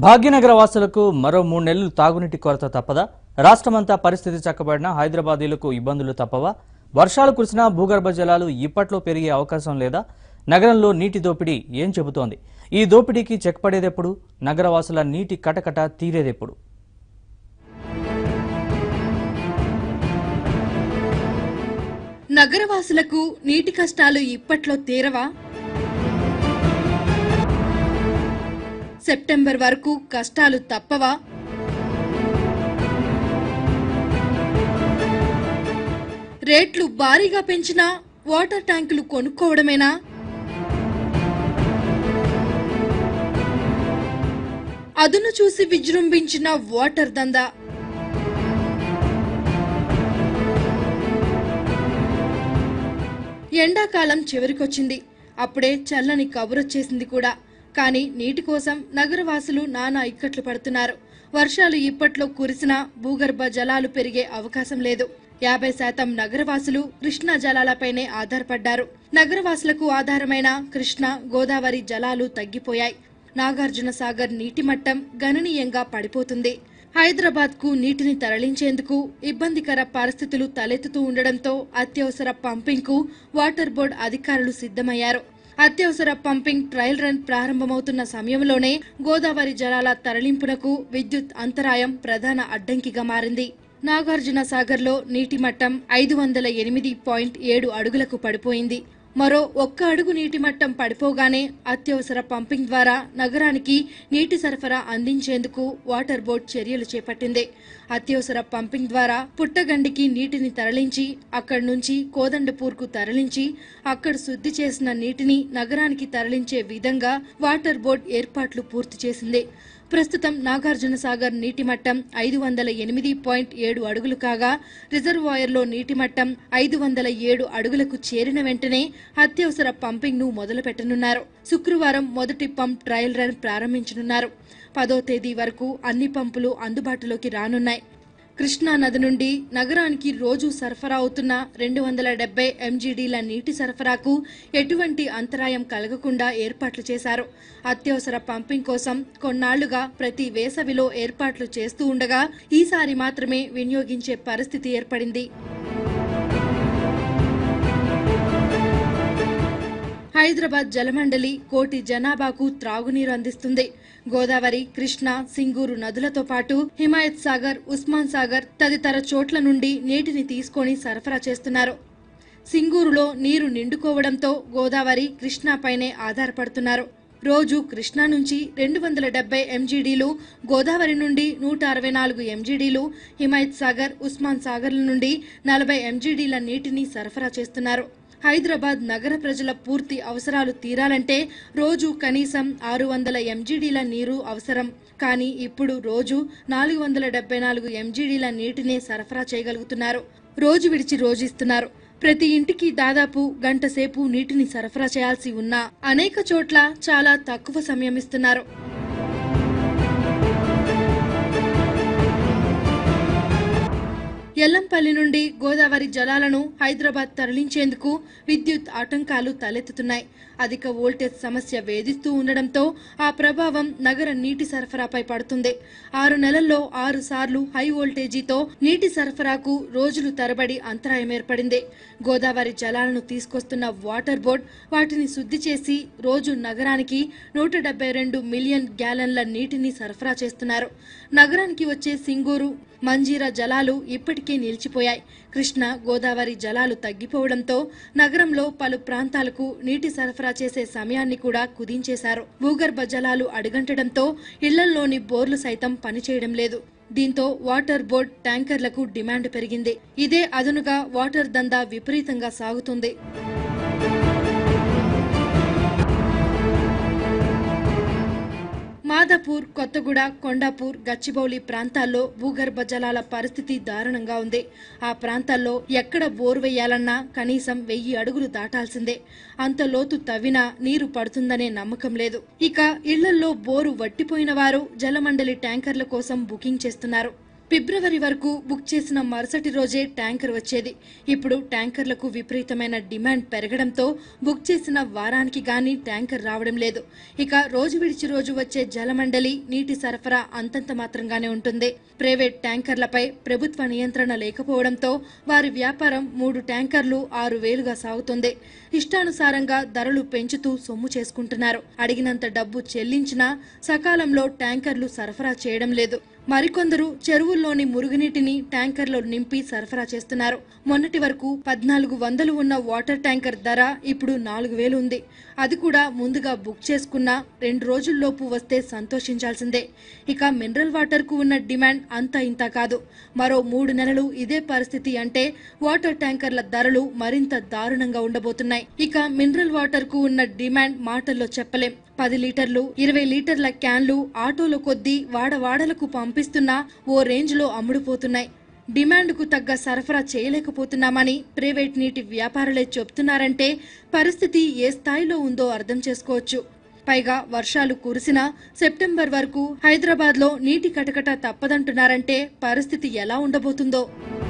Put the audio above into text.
భాగ్యనగర వాసులకు మరో మూడు నెలలు తాగునీటి కొరత తప్పదా రాష్ట్రమంతా పరిస్థితి చక్కబడినా హైదరాబాదీలకు ఇబ్బందులు తప్పవా వర్షాలు కురిసినా భూగర్భ జలాలు ఇప్పట్లో పెరిగే అవకాశం లేదా నగరంలో నీటి దోపిడీ ఏం చెబుతోంది ఈ దోపిడీకి చెక్ పడేదెప్పుడు నగరవాసుల నీటి కటకట తీరేదెప్పుడు నగరవాసులకు నీటి కష్టాలు ఇప్పట్లో తీరవా సెప్టెంబర్ వరకు కష్టాలు తప్పవా రేట్లు భారీగా పెంచినా వాటర్ ట్యాంకులు కొనుక్కోవడమేనా అదును చూసి విజృంభించిన వాటర్ దందా ఎండాకాలం చివరికొచ్చింది అప్పుడే చల్లని కబురొచ్చేసింది కూడా కానీ నీటి కోసం నగరవాసులు నానా ఇక్కట్లు పడుతున్నారు వర్షాలు ఇప్పట్లో కురిసినా భూగర్భ జలాలు పెరిగే అవకాశం లేదు యాభై శాతం నగరవాసులు కృష్ణా జలాలపైనే ఆధారపడ్డారు నగరవాసులకు ఆధారమైన కృష్ణా గోదావరి జలాలు తగ్గిపోయాయి నాగార్జున సాగర్ నీటి మట్టం గణనీయంగా పడిపోతుంది హైదరాబాద్ కు నీటిని తరలించేందుకు ఇబ్బందికర పరిస్థితులు తలెత్తుతూ ఉండడంతో అత్యవసర పంపింగ్ కు వాటర్ బోర్డు అధికారులు సిద్ధమయ్యారు అత్యవసర పంపింగ్ ట్రయల్ రన్ ప్రారంభమవుతున్న సమయంలోనే గోదావరి జలాల తరలింపునకు విద్యుత్ అంతరాయం ప్రధాన అడ్డంకిగా మారింది నాగార్జున సాగర్లో నీటి మట్టం ఐదు వందల ఎనిమిది పాయింట్ ఏడు అడుగులకు పడిపోయింది మరో ఒక్క అడుగు నీటి మట్టం పడిపోగానే అత్యవసర పంపింగ్ ద్వారా నగరానికి నీటి సరఫరా అందించేందుకు వాటర్ బోర్డు చర్యలు చేపట్టింది అత్యవసర పంపింగ్ ద్వారా పుట్టగండికి నీటిని తరలించి అక్కడి నుంచి కోదండపూర్కు తరలించి అక్కడ శుద్ధి చేసిన నీటిని నగరానికి తరలించే విధంగా వాటర్ బోర్డు ఏర్పాట్లు పూర్తి చేసింది ప్రస్తుతం నాగార్జున సాగర్ నీటి మట్టం ఐదు వందల ఎనిమిది పాయింట్ ఏడు అడుగులు కాగా రిజర్వాయర్లో నీటి మట్టం ఐదు వందల ఏడు అడుగులకు చేరిన వెంటనే అత్యవసర పంపింగ్ ను మొదలు పెట్టనున్నారు శుక్రవారం మొదటి పంప్ ట్రయల్ రన్ ప్రారంభించనున్నారు పదో తేదీ వరకు అన్ని పంపులు అందుబాటులోకి రానున్నాయి కృష్ణా నది నుండి నగరానికి రోజు సరఫరా అవుతున్న రెండు వందల డెబ్బై ఎంజీడీల నీటి సరఫరాకు ఎటువంటి అంతరాయం కలగకుండా ఏర్పాట్లు చేశారు అత్యవసర పంపింగ్ కోసం కొన్నాళ్లుగా ప్రతి వేసవిలో ఏర్పాట్లు చేస్తూ ఉండగా ఈసారి మాత్రమే వినియోగించే పరిస్థితి ఏర్పడింది హైదరాబాద్ జలమండలి కోటి జనాభాకు త్రాగునీరు అందిస్తుంది గోదావరి కృష్ణ సింగూరు నదులతో పాటు హిమాయత్ సాగర్ ఉస్మాన్ సాగర్ తదితర చోట్ల నుండి నీటిని తీసుకొని సరఫరా చేస్తున్నారు సింగూరులో నీరు నిండుకోవడంతో గోదావరి కృష్ణాపైనే ఆధారపడుతున్నారు రోజు కృష్ణా నుంచి రెండు వందల డెబ్బై ఎంజీడీలు గోదావరి నుండి నూట అరవై నాలుగు ఎంజీడీలు హిమాయత్ సాగర్ ఉస్మాన్ సాగర్ల నుండి నలభై ఎంజీడీల నీటిని సరఫరా చేస్తున్నారు హైదరాబాద్ నగర ప్రజల పూర్తి అవసరాలు తీరాలంటే రోజు కనీసం ఆరు వందల ఎంజీడీల నీరు అవసరం కానీ ఇప్పుడు రోజు నాలుగు వందల డెబ్బై నాలుగు ఎంజీడీల నీటినే సరఫరా చేయగలుగుతున్నారు రోజు విడిచి రోజు ఇస్తున్నారు ప్రతి ఇంటికి దాదాపు గంట సేపు నీటిని సరఫరా చేయాల్సి ఉన్నా అనేక చోట్ల చాలా తక్కువ సమయం ఇస్తున్నారు ఎల్లంపల్లి నుండి గోదావరి జలాలను హైదరాబాద్ తరలించేందుకు విద్యుత్ ఆటంకాలు తలెత్తుతున్నాయి అధిక వోల్టేజ్ సమస్య వేధిస్తూ ఉండడంతో ఆ ప్రభావం నగర నీటి సరఫరాపై పడుతుంది ఆరు నెలల్లో ఆరు సార్లు హై వోల్టేజీతో నీటి సరఫరాకు రోజులు తరబడి అంతరాయం ఏర్పడింది గోదావరి జలాలను తీసుకొస్తున్న వాటర్ బోర్డ్ వాటిని శుద్ధి చేసి రోజు నగరానికి నూట డెబ్బై రెండు మిలియన్ గ్యాలన్ల నీటిని సరఫరా చేస్తున్నారు నగరానికి వచ్చే సింగూరు మంజీరా జలాలు ఇప్పటికే నిలిచిపోయాయి కృష్ణ గోదావరి జలాలు తగ్గిపోవడంతో నగరంలో పలు ప్రాంతాలకు నీటి సరఫరా చేసే సమయాన్ని కూడా కుదించేశారు భూగర్భ జలాలు అడుగంటడంతో ఇళ్లల్లోని బోర్లు సైతం పనిచేయడం లేదు దీంతో వాటర్ బోర్డ్ ట్యాంకర్లకు డిమాండ్ పెరిగింది ఇదే అదనుగా వాటర్ దందా విపరీతంగా సాగుతుంది మాదాపూర్ కొత్తగూడ కొండాపూర్ గచ్చిబౌలి ప్రాంతాల్లో భూగర్భ జలాల పరిస్థితి దారుణంగా ఉంది ఆ ప్రాంతాల్లో ఎక్కడ బోర్ వేయాలన్నా కనీసం వెయ్యి అడుగులు దాటాల్సిందే అంత లోతు తవ్వినా నీరు పడుతుందనే నమ్మకం లేదు ఇక ఇళ్లల్లో బోరు వట్టిపోయిన వారు జలమండలి ట్యాంకర్ల కోసం బుకింగ్ చేస్తున్నారు ఫిబ్రవరి వరకు బుక్ చేసిన మరుసటి రోజే ట్యాంకర్ వచ్చేది ఇప్పుడు ట్యాంకర్లకు విపరీతమైన డిమాండ్ పెరగడంతో బుక్ చేసిన వారానికి గాని ట్యాంకర్ రావడం లేదు ఇక రోజు విడిచి రోజు వచ్చే జలమండలి నీటి సరఫరా అంతంత మాత్రంగానే ఉంటుంది ప్రైవేట్ ట్యాంకర్లపై ప్రభుత్వ నియంత్రణ లేకపోవడంతో వారి వ్యాపారం మూడు ట్యాంకర్లు ఆరు వేలుగా సాగుతుంది ఇష్టానుసారంగా ధరలు పెంచుతూ సొమ్ము చేసుకుంటున్నారు అడిగినంత డబ్బు చెల్లించినా సకాలంలో ట్యాంకర్లు సరఫరా చేయడం లేదు మరికొందరు చెరువుల్లోని మురుగునీటిని ట్యాంకర్లో నింపి సరఫరా చేస్తున్నారు మొన్నటి వరకు పద్నాలుగు వందలు ఉన్న వాటర్ ట్యాంకర్ ధర ఇప్పుడు నాలుగు వేలు ఉంది అది కూడా ముందుగా బుక్ చేసుకున్న రెండు రోజుల్లోపు వస్తే సంతోషించాల్సిందే ఇక మినరల్ వాటర్ కు ఉన్న డిమాండ్ అంతా ఇంత కాదు మరో మూడు నెలలు ఇదే పరిస్థితి అంటే వాటర్ ట్యాంకర్ల ధరలు మరింత దారుణంగా ఉండబోతున్నాయి ఇక మినరల్ వాటర్ కు ఉన్న డిమాండ్ మాటల్లో చెప్పలేం పది లీటర్లు ఇరవై లీటర్ల క్యాన్లు ఆటోల కొద్దీ వాడవాడలకు పంపిస్తున్నా ఓ రేంజ్ లో అమ్ముడుపోతున్నాయి డిమాండ్కు తగ్గ సరఫరా చేయలేకపోతున్నామని ప్రైవేట్ నీటి వ్యాపారులే చెప్తున్నారంటే పరిస్థితి ఏ స్థాయిలో ఉందో అర్థం చేసుకోవచ్చు పైగా వర్షాలు కురిసినా సెప్టెంబర్ వరకు హైదరాబాద్లో నీటి కటకట తప్పదంటున్నారంటే పరిస్థితి ఎలా ఉండబోతుందో